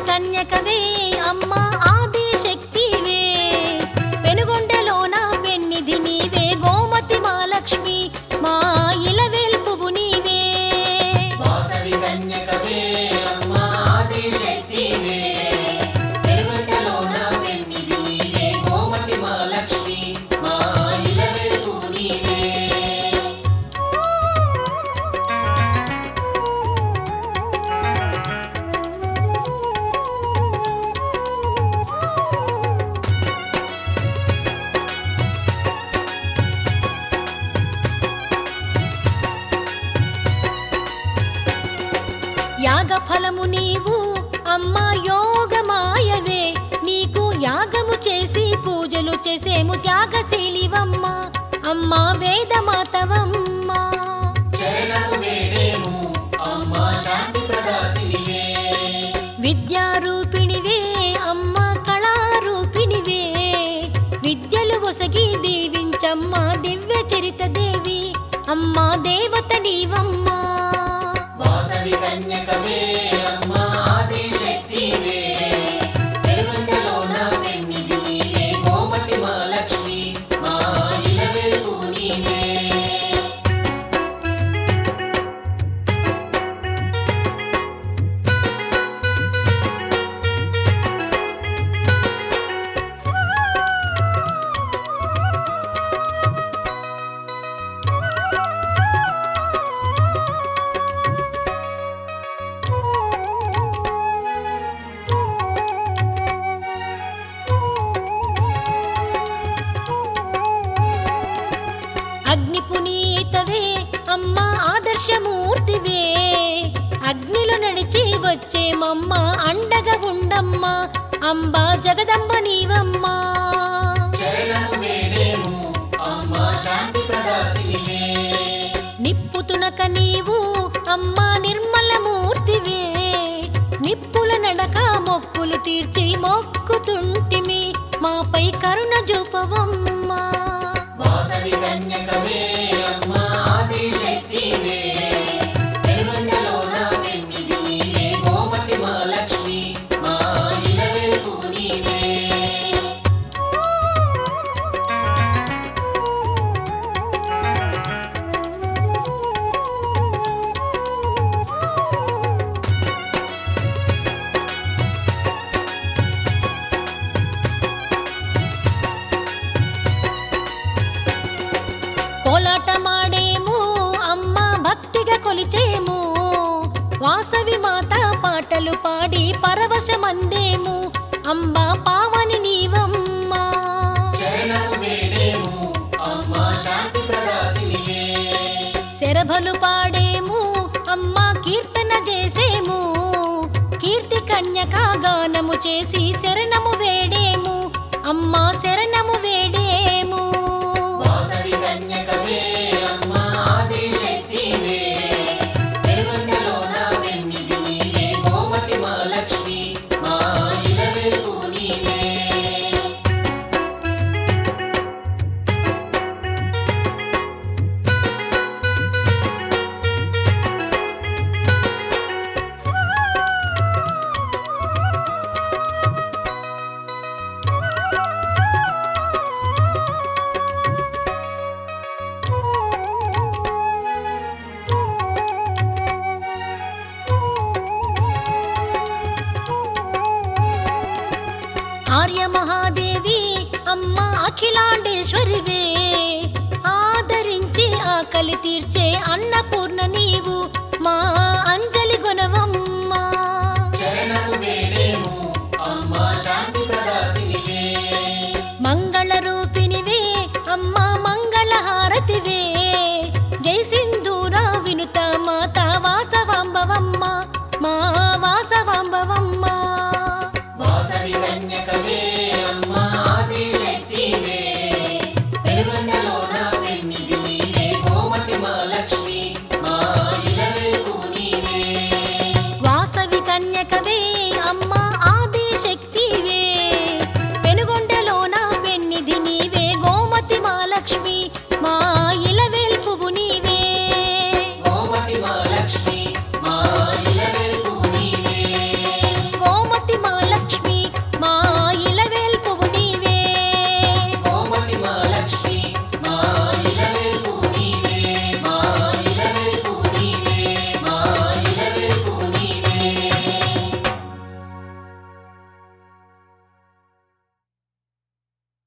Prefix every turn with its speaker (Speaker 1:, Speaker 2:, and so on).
Speaker 1: కన్యకవే అమ్మ ఆది శక్తివే పెనుగొండలోన వెన్నిధి నీవే గోమతి మా లక్ష్మి మా ఇలవేల్పువు నీవే
Speaker 2: వాసవి కన్యకవే అమ్మ ఆది శక్తివే పెరుగంటలోన వెన్నిది నీవే గోమతి మా లక్ష్మి మా ఇలవేల్పు నీవే
Speaker 1: యాగ ఫలము నీవు అమ్మ యోగమాయవే నీకు యాగము చేసి పూజలు చేసేము త్యాగశీలివమ్మ అమ్మ వేదమాతవమ్మ
Speaker 2: శరణము వేడేము అమ్మ శాంతి ప్రదాతినివే
Speaker 1: విద్యారూపిణివే అమ్మ కళారూపిణివే విద్యలు ఒసగి దీవించమ్మ దివ్య చరిత దేవి అమ్మ దేవత నీవమ్మ
Speaker 2: వాసవి కన్యకవే అమ్మ ఆది శక్తివే పెరుగంటలోన వెన్నిది నీవే గోమతి మా లక్ష్మి మా ఇలవేల్పు నీవే
Speaker 1: అగ్ని పునీతవే అమ్మ ఆదర్శమూర్తివే అగ్నిలో నడిచి వచ్చేమమ్మ అండగా ఉండమ్మ అంబ జగదంబ నీవమ్మా
Speaker 2: శరణము వేడేము అమ్మ శాంతి ప్రదాతినివే
Speaker 1: నిప్పుతునక నీవు అమ్మ నిర్మల మూర్తివే నిప్పుల నడక మొక్కులు తీర్చి మొక్కుతుంటిమి మాపై కరుణ చూపవమ్మా
Speaker 2: వాసవి కన్యకవే అమ్మ ఆది శక్తివే పెరుగంటలోన వెన్నిది నీవే గోమతి మా లక్ష్మి మా ఇలవేల్పు నీవే
Speaker 1: కోలాటమాడేము అమ్మ భక్తిగా కొలిచేము వాసవి మాత పాటలు పాడి పరవశమందేము అంబ పావని నీవమ్మా
Speaker 2: శరణము వేడేము అమ్మ శాంతి ప్రదాతినివే
Speaker 1: శరభలు పాడేము అమ్మ కీర్తన చేసేము కీర్తి కన్యక గానము చేసి శరణము వేడేము అమ్మ శరణము వేడేము
Speaker 2: వాసవి కన్యకవే అమ్మ ఆది శక్తివే పెరుగంటలోన వెన్నిది నీవే గోమతి మా లక్ష్మి మా ఇలవేల్పు నీవే
Speaker 1: ఆర్య మహాదేవి అమ్మ అఖిలాండేశ్వరివే ఆదరించి ఆకలి తీర్చే అన్నపూర్ణ నీవు మా అంజలి గుణ